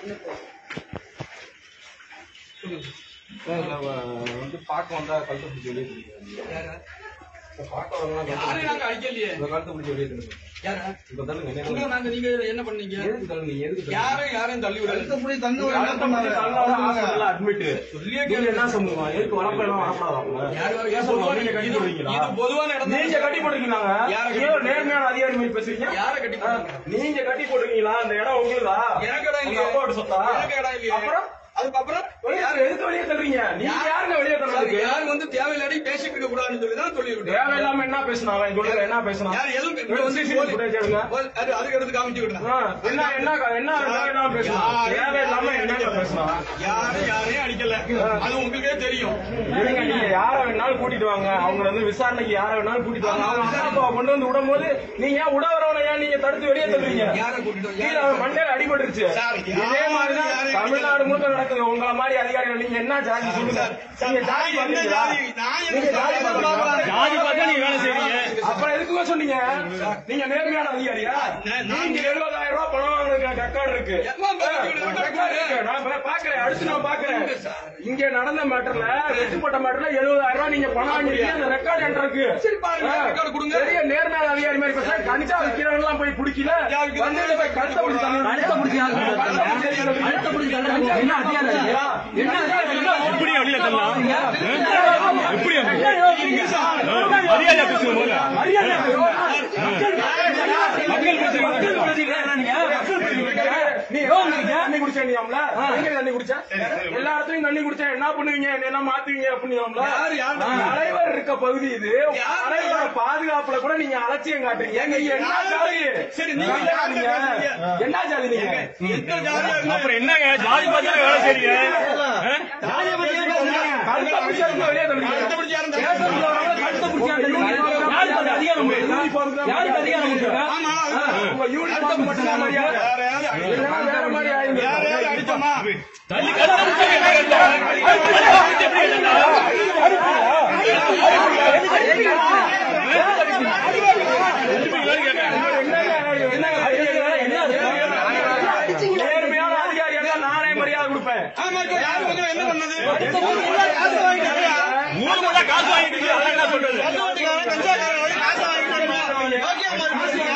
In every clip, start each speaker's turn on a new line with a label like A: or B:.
A: வந்து பார்க்க வந்தா கழுத்தை பிடிச்சி வெளியே தள்ளிடுறாங்க. இப்ப பார்க்க வரவங்களாம் கழுத்தை
B: யாரையும் நாங்க அடிக்கலையே
A: இப்ப கழுத்தை பிடிச்சி வெளியே தள்ளுங்க.
B: யார
A: இப்ப தள்ளுங்க, என்ன
B: உங்களை நாங்க நீங்க என்ன பண்ணீங்க
A: எதுக்கு தள்ளுங்க, எதுக்கு தள்ளுங்க?
B: யாரையும் யாரையும் தள்ளி விடல
A: கழுத்தை பிடிச்சி தள்ளாத hospital admit.
B: சொல்லியே
A: நீங்க என்ன சொல்லுங்க? எதுக்கு வரப்பெல்லாம் வரக்கூடாதா?
B: யார் வர-
A: ஏன் சொல்லுங்க? நீங்க கட்டி
B: இது-
A: போடுவீங்களா?
B: இது பொதுவா நடந்த
A: நீங்க கட்டி போட்டுருக்கீங்களாங்க?
B: யாரை கட்டி
A: ஏன் நேர்மையான அதிகாரி மாதிரி பேசுறீங்க?
B: யாரை கட்டி
A: ஆ, நீங்க கட்டி போட்டுருக்கீங்களா அந்த இடம் உங்களுதா
B: எனக்கு இடம்
A: உங்க
B: இல்லையே.
A: அப்பாவோட சொத்தா
B: எனக்கு இடம் இல்லையே.
A: அப்புறம்
B: அதுக்கப்புறம்
A: வெளியே எதுக்கு வெளியே தள்ளுறீங்க நீங்க யாருங்க வெளியே தள்ளுறதுக்கு
B: யார் வந்து தேவையில்லாடி பேசிட்டு இருக்க கூடாதுன்னு சொல்லி தான் சொல்லி விட்டேன்
A: தேவையில்லாம என்ன பேசினாங்க சொல்லுங்க என்ன பேசினா
B: யார் எதுவும்
A: இங்க வந்து CCTV footage எடுங்க.
B: அது அதுக்கு எடுத்து காமிச்சு விடுறேன்
A: ஆ, என்ன என்ன என்ன தேவையில்லாம பேசினா
B: யாரு-
A: தேவையில்லாம என்னங்க பேசினா
B: யாரும் யாரையும் அடிக்கல அது உங்களுக்கே தெரியும்
A: இருங்க, நீங்க யார வேணாலும் கூட்டிட்டு வாங்க அவங்க வந்து விசாரணைக்கு யார வேணாலும் கூட்டிட்டு வாங்க அவங்க அம்மா அப்பாவை கொண்டு வந்து விடும்போது நீங்க ஏன் விட வரவனை ஏன் நீங்க தடுத்து வெளியே தள்ளுவீங்க
B: யாரை கூட்டிட்டு வர-
A: கீழே அவன் மண்டையில அடிபட்டுருச்சு
B: சார்,
A: இதே மாதிரிதான்
B: யாரு-
A: தமிழ்நாடு முழுக்க நடக்குது உங்களை மாதிரி அதிகாரிகள் நீங்க என்ன ஜாதி சொல்லுங்க நீங்க ஜாதி
B: நான் என்ன
A: பாத்தீங்களா?
B: ஜாதி? நான் என்ன
A: நீங்க ஜாதி
B: ஜாதி
A: பாத்தீங்களா?
B: பாத்தீங்களா?
C: ஜாதி பார்த்தா நீங்க வேலை செய்றீங்க
A: அப்புறம் எதுக்குங்க சொன்னீங்க நீங்க நேர்மையான அதிகாரியா
B: நான்- நான்
A: நீங்க எழுபதாயிரம் ரூபாய் பணம் வாங்கின ரெக்கார்டு இருக்கு
B: எல்லாம் பாக்குறீங்க,
A: ரெக்கார்டு இருக்கு நான் பா- பாக்குறேன் அடுத்து நான் பாக்குறேன் இங்க நடந்த மேட்டர்ல வெட்டுப்பட்ட மேட்டர்ல எழுபதாயிரம் ரூபாய் நீங்க பணம் வாங்கிருக்கீங்க அந்த ரெக்கார்டு என்கிட்ட இருக்கு
B: சரி, பாருங்க,
A: ஆ,
B: record கொடுங்க.
A: பெரிய நேர்மையான அதிகாரி மாதிரி பேசுற கஞ்சா விக்கிறவங்க எல்லாம் போய் குடிக்கல
B: கஞ்சா விக்கிறவங்க
A: வந்து இதை போய் கழுத்தை பிடிச்சி தள்ளுறீங்க.
D: கழுத்தை பிடிச்சி தள்ளுறீங்க.
A: கழுத்தை பிடிச்சி தள்ளுறீங்க.
D: கழுத்தை பிடிச்சி தள்ளுறீங்க. என்ன அதிகாரம் இது? என்ன அதிகாரம் இது?
C: எப்படி வெளியில தள்ளலாம் எப்படி மரியாதை பேசுங்க முதல்ல
A: மரியாதை
C: மக்கள் பேசுங்க
D: மக்கள் பிரதிநிதிகளா என்ன நீங்க?
A: நீ தண்ணி குடிச்ச நீயாம்ல எங்க தண்ணி குடிச்ச எல்லா இடத்துலயும் தண்ணி குடிச்சா என்ன பண்ணுவீங்க என்ன மாத்துவீங்க அப்படின்னாம்ல
B: யாரு, யாரு?
A: தலைவர் இருக்க பகுதி இது தலைவரோட பாதுகாப்புல கூட நீங்க அலட்சியம் காட்டுறீங்க நீங்க என்ன ஜாதி
B: சரி, நீங்க
A: நல்ல
B: யாரு
A: நீங்க
B: பேசுறீங்க?
A: என்ன ஜாதி நீங்க
B: எந்த ஜாதியா இருந்தாலும்
C: அப்புறம் என்னங்க ஜாதி பார்த்தா வேலை செய்றீங்க ஆ?
D: ஜாதியை பத்தி ஏன் பேசுறீங்க?
A: கழுத்தை பிடிச்சா இருந்தா வெளியே தள்ளுங்க.
B: கழுத்தை பிடிச்சு யாரும் தள்ளி
A: பேசுறது வரவங்க கழுத்தை பிடிச்சா தள்ளுங்க.
D: யாருக்கு அந்த அதிகாரம் உண்டு?
A: யூனிஃபார்ம் தான்
D: யாருக்கு அதிகாரம் உண்டு?
B: ஆமா, அது-
A: உங்க யூனிஃபார்ம் மட்டும் தான் மரியாதை
B: வேற யாராவது அடி-
A: இல்லைன்னா வேற மாதிரி ஆயிடும்
B: வேற யாராவது அடிச்சோமா?
C: தள்ளி கழுத்தை பிடிச்சு எப்படி கட்டலாம்? கழுத்தை பிடிச்சு எப்படி கட்டலாம்?
A: நேர்மையான அதிகாரியா இருந்தா நானே மரியாதை கொடுப்பேன்
B: ஆமா, இப்ப யாரு வந்து என்ன பண்ணது?
C: மூணு மணி நேரம் காசு வாங்கிட்டு இருக்கீங்க, அதான் என்ன சொல்றது
B: கஞ்சா- கஞ்சாக்காரன் வந்து காசு வாங்கிட்டு வரணும். யோகியா மாதிரி பேசுறீங்க.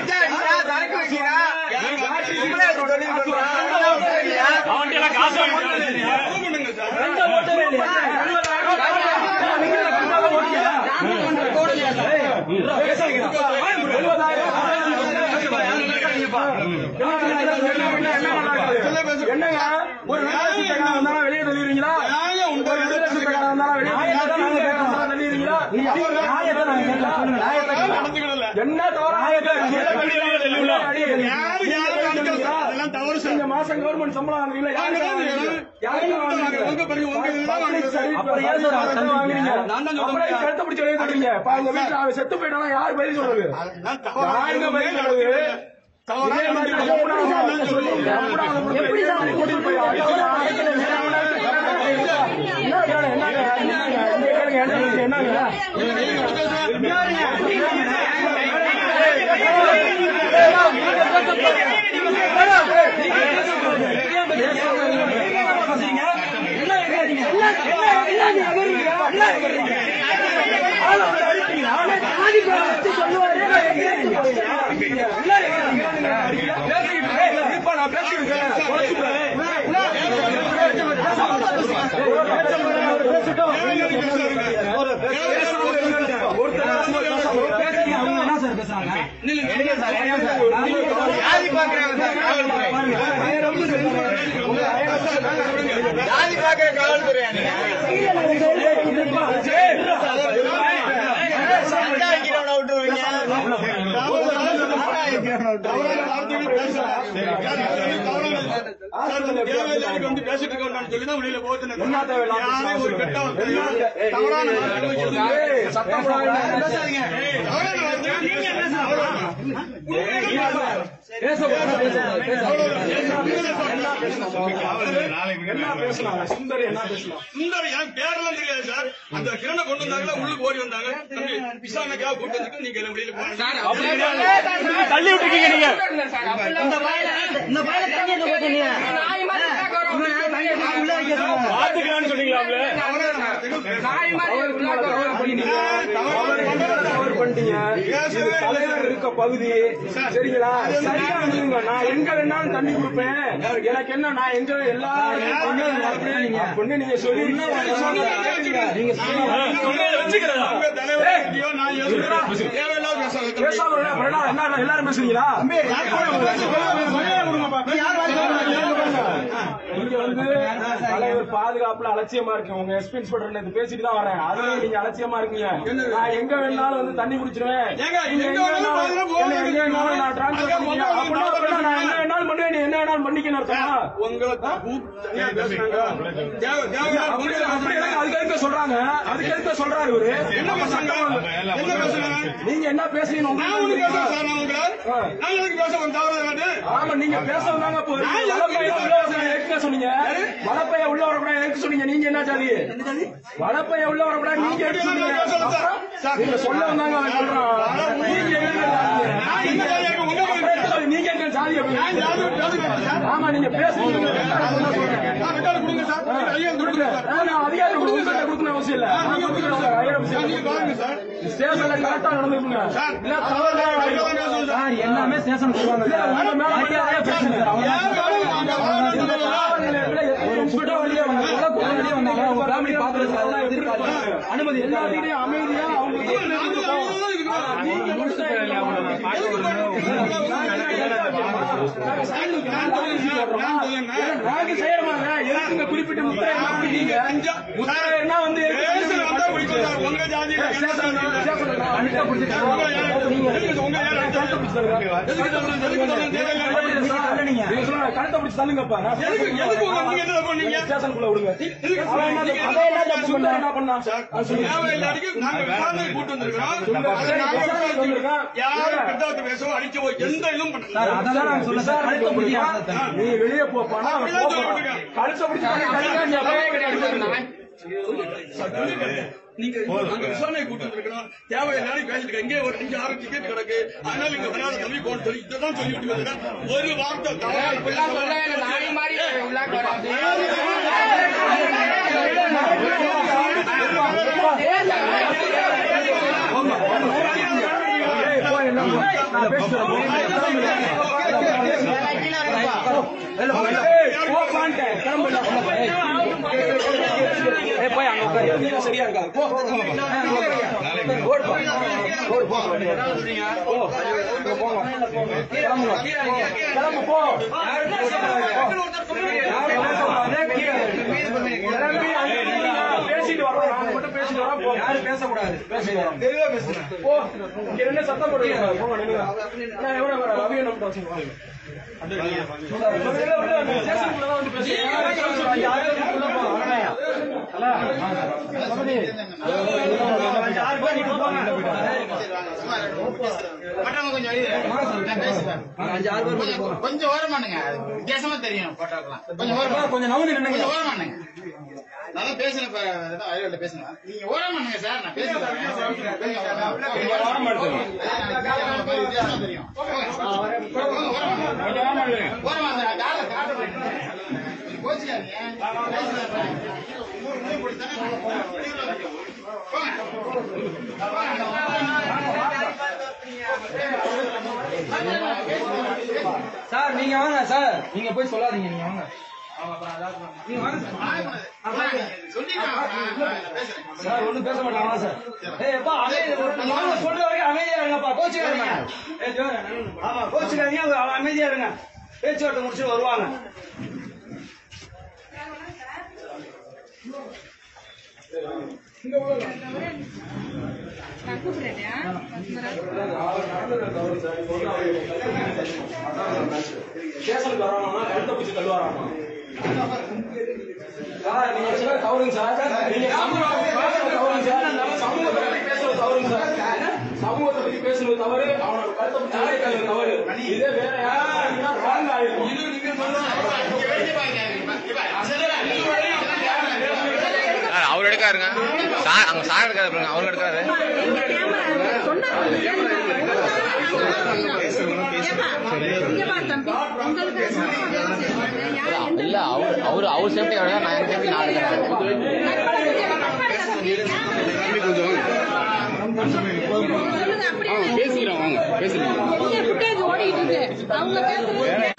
C: அவன்கிட்ட எல்லாம் காசு வாங்கிட்டு வரீங்க.
B: prove பண்ணுங்க சார்.
D: எந்த ஓட்டமே இல்லையா?
A: என்னங்க ஒரு விடுதலை வந்தாலும் வெளியே தள்ளிடுறீங்களா
B: நியாயம் உண்டு.
A: ஒரு விடுதலை சிறுத்தைக்காரன் வந்தாலும் வெளியே தள்ளிடுறீங்களா
D: நியாயத்தை நாங்க கேட்கல. சொல்லுங்க, நியாயத்தை கேட்கல.
B: நடந்துக்கிடல.
A: என்ன தவறா
B: யாரு யாரும் அடிக்கல சார். அதெல்லாம் தவறு சார்.
A: நீங்க மாசம் கவர்மெண்ட் சம்பளம் வாங்குறீங்களா
B: வாங்க தான் செய்யணும்.
A: யாருக்கு வாங்குறீங்க?
B: உங்க பிறகு உங்க இதுதான் வாங்குறது.
D: அப்புறம் ஏன் சார் அதை தள்ளுறீங்க?
B: நான் தான்
A: அப்புறம்
B: சொல்றேன்.
A: கழுத்தை பிடிச்சு வெளியே தள்ளுறீங்க. இப்ப அவங்க வீட்டுல அவன் செத்து போயிட்டானா யார் பதில் சொல்றது
B: அதெல்லாம் தவறா
A: யாருங்க பதில் சொல்றது
B: தவறா
A: இதே மாதிரி
B: நடந்துக்கிடல.
A: கம்பெனி சொல்லி கம்பெனி சொல்லி
D: எப்படி சார் அதை கூட்டிட்டு போய் அடிச்சு அடைக்கல
A: என்ன வேணும்? என்னங்க? என்னங்க? இங்க கேளுங்க, என்ன விஷயம்? என்னங்க? இப்ப நான் பேசிருக்கேன்
D: அவங்க என்ன சார் பேசுறாங்க
B: ஜாதி பாக்குறாங்க சார் காவல்துறை. ஜாதி பாக்குற காவல்துறையா நீங்க? சண்டை வைக்கிறவனை விட்டுருவீங்க. தவறான வார்த்தைகள் பேசலாம். தேவையில்லாத வந்து பேசிட்டு இருக்கோம்னு சொல்லி தான் வெளியில போகுதுன்னு
A: என்ன தேவையில்லாம
B: யாரையும் ஒரு கெட்ட வார்த்தையோ,
A: என்ன?
B: தவறான வார்த்தைகள் வச்சிருக்கீங்க.
A: ஏய், சத்தம் போடாதீங்க.
B: பேசாதீங்க. தவறான வார்த்தைகள் நீங்க என்ன சார் அவ்வளவுதான்.
A: என்ன பேசலாம் சுந்தர் என்ன பேசலாம்
B: சுந்தர் எனக்கு பேரெல்லாம் தெரியாது சார் அந்த கிரணை கொண்டு வந்தாங்களா உள்ளுக்கு ஓடி வந்தாங்க தம்பி விசாரணைக்காக கூட்டு வந்துட்டு நீங்க எல்லாம் வெளியில போங்க
C: தள்ளி விட்டுருக்கீங்க நீங்க
D: இந்த பயல இந்த பயல தண்ணி எங்க போச்சு நீ
C: பாத்துக்கலாம்னு சொன்னீங்களாம்ல
A: தவறு பண்ணிட்டீங்க இது தலைவர் இருக்க பகுதி சரிங்களா சரியா இருந்துங்க நான் எங்க வேணாலும் தண்ணி கொடுப்பேன் எனக்கு என்ன நான் எங்க எல்லா அப்படின்னு நீங்க சொல்லி நீங்க
C: சொன்னதை வச்சுக்கிறதா
B: உங்க தலைவர் எங்கேயோ நான் யோசிக்கிறேன். தேவையில்லாத பேசாத.
A: பேசாம இருந்தா அப்புறம் என்ன என்ன எல்லாரும் பேசுறீங்களா நீங்க வந்து தலைவர் பாதுகாப்புல அலட்சியமா இருக்கு உங்க எஸ்பி இன்ஸ்பெக்டர் இது பேசிட்டு தான் வரேன் அதுல நீங்க அலட்சியமா இருக்கீங்க நான் எங்க வேணாலும் வந்து தண்ணி குடிச்சிருவேன்
B: ஏங்க,
A: நீங்க
B: எங்க
A: எங்க
B: வேணாலும்
A: வேணாலும்
B: போங்க,
A: என்னை எங்க வேணாலும் நான் டிரான்ஸ்பர்
B: அங்க
A: பண்ணிக்கிறேன்
B: மொத்தம்
A: அப்படின்னா அப்படின்னா நான் என்ன வேணாலும் பண்ணுவேன் நீ என்ன வேணாலும் பண்ணிக்கணும் அர்த்தமா
B: உங்களை கூப்பிட்டு தனியா பேசுனாங்க. தேவை- தேவையில்லாத
A: அப்படி
B: புரிதல்
A: அப்படி
B: பேசுனாங்க.
A: எதுக்கு அதுக்கு எதுக்கு சொல்றாங்க அதுக்கு எதுக்கு சொல்றாரு இவரு
B: என்ன பேசுனாங்க? என்ன பேசுனாங்க?
A: நீங்க என்ன பேசுறீங்க
B: நான் ஒண்ணு
A: உங்களுக்கு
B: பேசுறேன் சார், நான் உங்களை. நான் எதுக்கு பேச வந்தேன்? தவறு ஏதாவது?
A: ஆமா நீங்க பேச வந்தாங்க அப்போ வளப்பைய உள்ள வரக்கூடாது எதுக்கு சொன்னீங்க வளப்பைய உள்ள வரக்கூடாது எதுக்கு சொன்னீங்க நீங்க என்ன ஜாதி வளப்பைய உள்ள வரக்கூடாது நீங்க எதுக்கு சொன்னீங்க
B: சார்,
A: நீங்க சொல்ல வந்தாங்க அவன் சொல்றான் நீங்க எங்க ஜாதி?
B: நான் என்ன ஜாதியா இருக்கேன்? உங்க
A: அப்புறம் எதுக்கு சொல்லி- நீங்க எங்க ஜாதி அப்படி?
B: நான் ஜாதி பேசுகிறேன் சார்.
A: ஆமா நீங்க பேசுறீங்க
B: நான் ரெக்கார்டு கொடுங்க சார். ஐயா, கொடுங்க சார்.
A: நான் அதிகாரம் உங்ககிட்ட கொடுக்கணும் அவசியம் இல்ல நான் கொடுக்குறேன் சார். ஐயா, அவசியம்
B: நீங்க பாருங்க சார்.
A: ஸ்டேஷன்ல கரெக்டா நடந்துக்குங்க
B: சார்,
A: இல்ல தவறு
B: நான் பேசுறேன் சார்.
D: சார் எல்லாமே ஸ்டேஷன் சொல்லுவாங்க
A: இல்ல,
D: சார்.
A: உங்க மேல
D: மரியாதையா பேசுங்க சார்.
B: யார்
D: அவ்வளவுதான்.
B: வேணும் வாங்க, வாங்க,
A: இந்த
B: சொல்லுங்க.
A: காவல் நிலையத்துல எத்தனை இன்ஸ்பெக்டர் வெளியே வந்தாங்க? எவ்வளவு பேர் வெளியே வந்தாங்க? உங்க family பாக்குறது சார். எதிர்பார்க்கறாங்க. அனுமதி எல்லாத்தையும் அமைதியா அவங்களுக்கு
B: நாங்க அவ்வளவுதான் இருக்கோம்.
A: நீங்க மட்டும் தான் இல்லை, அவ்வளவுதான். நாங்க செய்யறோமாங்க எதுக்குங்க குறிப்பிட்ட முத்திரை என்ன பிடிக்கீங்க முத்திரை என்ன வந்து
B: பேசுறது வந்தா பிடிக்கும் சார். உங்க ஜாதியில என்ன சார்
A: அழுத்தா பிடிச்சிட்டு
B: உங்க யார்
A: நீங்க
B: எதுக்கு உங்க யார்
A: கழுத்தை பிடிச்சு தள்ளுங்க.
B: எதுக்கு தரணும்? எதுக்கு தரணும்? தேவையில்லாத
A: நீங்க சொல்லுங்க, கழுத்தை பிடிச்சு தள்ளுங்கப்பா. நான்
B: எதுக்கு எதுக்கு உங்க நீங்க என்ன பண்ணீங்க
A: ஸ்டேஷனுக்குள்ள விடுங்க.
B: எதுக்கு
A: அவன் என்ன
B: நீங்க
A: அவன் என்ன தப்பு பண்ணா? என்ன பண்ணா? அது சொல்லுங்க.
B: தேவையில்லாடிக்கு நாங்க விசாரணை கூட்டு வந்திருக்கிறோம் அதை
A: சரி,
B: நாங்க
A: விசாரணை
B: விசாரிச்சுக்கிறோம்.
A: வந்திருக்கோம்.
B: யாரும் பித்தாத்து பேசவோ அடிக்கவோ எந்த இதுவும் பண்ணல
D: சார் அதான் நான் சொல்ல சார் கழுத்தை பிடிக்கிறாங்க சார்.
A: நீ வெளியே போப்பா நான்
B: அப்படிதான்
A: போப்பா.
B: சொல்லிவிட்டுங்க.
A: கழுத்தை பிடிச்சு தள்ளுங்க, நீ அப்படியே கிடையாது.
B: நீங்க நாங்க விசாரணை கூட்டு வந்திருக்கிறோம் தேவையில்லாத பேசிட்டு இங்கே ஒரு அஞ்சு ஆறு டிக்கெட் கிடக்கு அதனால இங்க வராத தம்பி போன சொல்லி இதான் சொல்லிட்டு வந்திருக்கேன் ஒரு வார்த்தை தவறா பேசல.
A: ஏய், போ, என்ன போ. நான் பேசுறேன். ஏய், போப்பான்ட்டேன். கிளம்பு. ஏய், போய் அங்க உட்காரு. நீங்க சரியா இருக்காது. போ. ஓடு, போ. ஓடு, போ. போ. இங்க போங்க. கிளம்புங்க. கிளம்பு, போ. யாரும் பேசக்கூடாது. கீழே இறங்கு. கிளம்பி அங்க நில்லுங்க. பேசிட்டு வரோம் நாங்க மட்டும் பேசிட்டு வரோம் போ யாரும் பேசக்கூடாது பேசிட்டு வரோம் தெளிவா பேசுங்க போ இங்க என்ன சத்தம் போடுங்க போங்க நில்லுங்க நான் எவ்வளவு வர ரவி என்ன மட்டும் வச்சுக்கோங்க
E: கொஞ்சம் ஓரமானுங்க வித்தியாசமா தெரியும் போட்டோக்கெல்லாம் கொஞ்சம் ஓரமா
A: கொஞ்சம் நவந்து நின்னுங்க
E: கொஞ்சம் ஓரமானுங்க நல்லா பேசுன ஐயோட பேசுங்க நீங்க ஓரமானுங்க சார் நான் பேசுறேன் வித்தியாசமா தெரியும் ஓரமா அந்த காலை காலை கோச்சுக்காதீங்க
D: சார் நீங்க வாங்க சார் நீங்க போய் சொல்லாதீங்க நீங்க வாங்க சார் ஒண்ணும் பேச மாட்டாங்க வாங்க சார் ஏய் அப்பா அமைதி நீங்க வாங்க சொல்ற வரைக்கும் அமைதியா இருங்கப்பா கோச்சுக்காதீங்க ஏய் ஜோரா ஆமா கோச்சுக்காதீங்க அவங்க அவங்க அமைதியா இருங்க பேச்சுவார்த்தை முடிச்சு வருவாங்க
F: நான் கூப்பிடுறேன்
A: ஸ்டேஷனுக்கு வரானா கழுத்தை பிடிச்சி தள்ளுவாராமா சார் நீங்க சொல்றது தவறுங்க சார் நீங்க சமூகத்தை பேசுறது தவறுங்க சார் சமூகத்தை பத்தி பேசுறது தவறுங்க சார் சமூகத்தை பத்தி பேசுறது தவறு அவனோட கழுத்தை பிடிச்சி தள்ளி தள்ளுறது தவறு இதே வேற யாரா ராங் ஆயிருக்கும் இது நீங்க
G: சார், அவர் எடுக்காருங்க சார் அங்க சார் எடுக்காரு பாருங்க அவர் எடுக்காரு இல்ல அவர் அவர் அவர் அவர் சேஃப்டி அவர் நான் என் சேஃப்டி நான் எடுக்கிறேன்
E: பேசிக்கிறோம் வாங்க பேசுறீங்க
F: ஃபுட்டேஜ் ஓடிட்டு இருக்கு அவங்க பேசுறது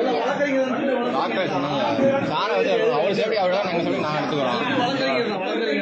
G: டாக்டர் சொன்னாங்க சாரை வந்து அவர் சேஃப்டி அவர் தான் எங்க சொல்லி நான் எடுத்துக்கிறோம்